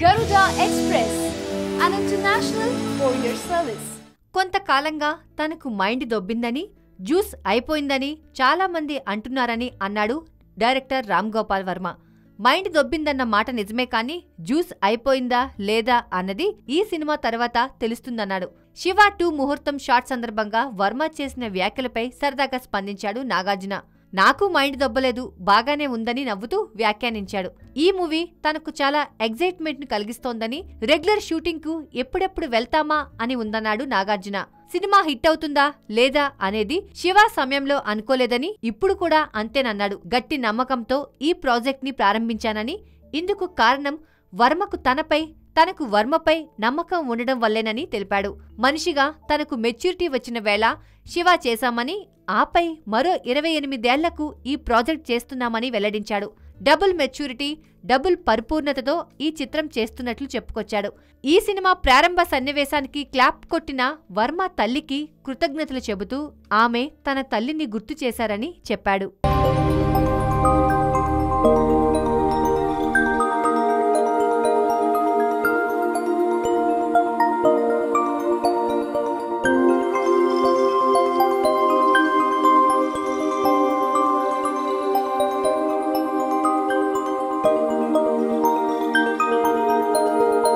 Garuda Express, an international courier service. కొంతకాలంగా తనకు mind దొబ్బిందని juice అయిపోయిందని చాలా మంది అంటున్నారని అన్నాడు డైరెక్టర్ రామ్ గోపాల్ వర్మ మైండ్ దొబ్బిందన్న మాట నిజమే కానీ జ్యూస్ అయిపోయిందా లేదా అన్నది ఈ సినిమా తర్వాత తెలుస్తుందన్నాడు శివ టూ ముహూర్తం షాట్ సందర్భంగా వర్మ చేసిన వ్యాఖ్యలపై సరదాగా స్పందించాడు నాగార్జున నాకు మైండ్ దొబ్బలేదు బాగానే ఉందని నవ్వుతూ వ్యాఖ్యానించాడు ఈ మూవీ తనకు చాలా ఎగ్జైట్మెంట్ ను కలిగిస్తోందని రెగ్యులర్ షూటింగ్ కు ఎప్పుడెప్పుడు వెళ్తామా అని ఉందన్నాడు నాగార్జున సినిమా హిట్ అవుతుందా లేదా అనేది శివ సమయంలో అనుకోలేదని ఇప్పుడు కూడా అంతేనన్నాడు గట్టి నమ్మకంతో ఈ ప్రాజెక్ట్ ని ప్రారంభించానని ఇందుకు కారణం వర్మకు తనపై తనకు వర్మపై నమ్మకం ఉండడం వల్లేనని తెలిపాడు మనిషిగా తనకు మెచ్యూరిటీ వచ్చిన వేళ శివ చేశామని ఆపై మరో ఇరవై ఎనిమిదేళ్లకు ఈ ప్రాజెక్ట్ చేస్తున్నామని వెల్లడించాడు డబుల్ మెచ్యూరిటీ డబుల్ పరిపూర్ణతతో ఈ చిత్రం చేస్తున్నట్లు చెప్పుకొచ్చాడు ఈ సినిమా ప్రారంభ సన్నివేశానికి క్లాప్ కొట్టిన వర్మ తల్లికి కృతజ్ఞతలు చెబుతూ ఆమె తన తల్లిని గుర్తు చేశారని చెప్పాడు